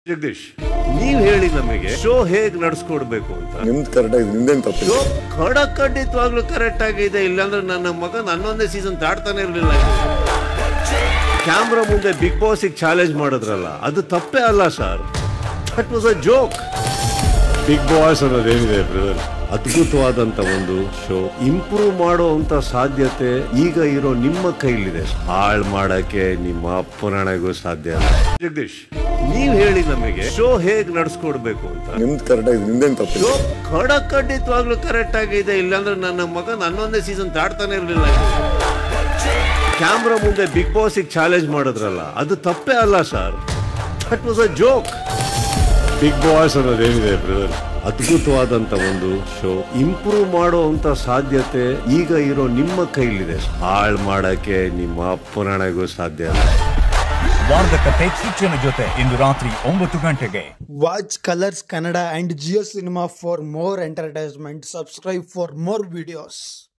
ಜಗದೀಶ್ ನೀವ್ ಹೇಳಿ ನಮಗೆ ಶೋ ಹೇಗ್ ನಡ್ಸ್ಕೊಡ್ಬೇಕು ಅಂತ ನಿಮ್ದು ಕರೆಕ್ಟ್ ಆಗಿದೆ ನಿಮ್ದೇನು ತಪ್ಪಿಲ್ಲ ಶೋ ಖಡಖಂಡಿತವಾಗ್ಲೂ ಕರೆಕ್ಟ್ ಆಗಿದೆ ಇಲ್ಲಾಂದ್ರೆ ನನ್ನ ಮಗ ಹನ್ನೊಂದೇ ಸೀಸನ್ ದಾಟ್ತಾನೆ ಇರ್ಲಿಲ್ಲ ಕ್ಯಾಮ್ರಾ ಮುಂದೆ ಬಿಗ್ ಬಾಸ್ ಚಾಲೆಂಜ್ ಮಾಡಿದ್ರಲ್ಲ ಅದು ತಪ್ಪೇ ಅಲ್ಲ sir that was a joke Bigg Boss ಅನ್ನೋದೇನಿದೆ ಬ್ರದರ್ ಅದ್ಭುತವಾದಂತ ಒಂದು ಶೋ ಇಂಪ್ರೂವ್ ಮಾಡುವಂತ ಸಾಧ್ಯತೆ ಈಗ ಇರೋ ನಿಮ್ಮ ಕೈಲಿದೆ ಹಾಳ್ ಮಾಡಕ್ಕೆ ನಿಮ್ಮ ಅಪ್ಪನಣೆಗೂ ಸಾಧ್ಯ ಇಲ್ಲ ಜಗದೀಶ್ ನೀವ್ ಹೇಳಿ ನಮಗೆ ಶೋ ಹೇಗ್ ನಡ್ಸ್ಕೊಡ್ಬೇಕು ಅಂತ ನಿಮ್ದು ಕರೆಕ್ಟ್ ಆಗಿದೆ ನಿಮ್ದೇನು ತಪ್ಪಿಲ್ಲ ಶೋ ಖಡಖಂಡಿತವಾಗ್ಲೂ ಕರೆಕ್ಟ್ ಆಗಿದೆ ಇಲ್ಲಾಂದ್ರೆ ನನ್ನ ಮಗ ಹನ್ನೊಂದೇ ಸೀಸನ್ ದಾಟ್ತಾನೆ ಇರ್ಲಿಲ್ಲ ಕ್ಯಾಮ್ರಾ ಮುಂದೆ ಬಿಗ್ ಬಾಸ್ ಚಾಲೆಂಜ್ ಮಾಡಿದ್ರಲ್ಲ ಅದು ತಪ್ಪೇ ಅಲ್ಲ sir that was a joke Bigg Boss ಅನ್ನೋದೇನಿದೆ ಬ್ರದರ್ ಅದ್ಭುತವಾದಂತ ಒಂದು ಶೋ ಇಂಪ್ರೂವ್ ಮಾಡುವಂತ ಸಾಧ್ಯತೆ ಈಗ ಇರೋ ನಿಮ್ಮ ಕೈಲಿದೆ ಹಾಳ್ ಮಾಡಕ್ಕೆ ನಿಮ್ಮ ಅಪ್ಪನಣೆಗೂ ಸಾಧ್ಯ ಇಲ್ಲ ವಾರದ ಕಥೆ ಕಿಚ್ಚನ ಜೊತೆ ಇಂದು ರಾತ್ರಿ ಒಂಬತ್ತು ಗಂಟೆಗೆ Watch Colors Kannada and Geo Cinema for more entertainment. Subscribe for more videos.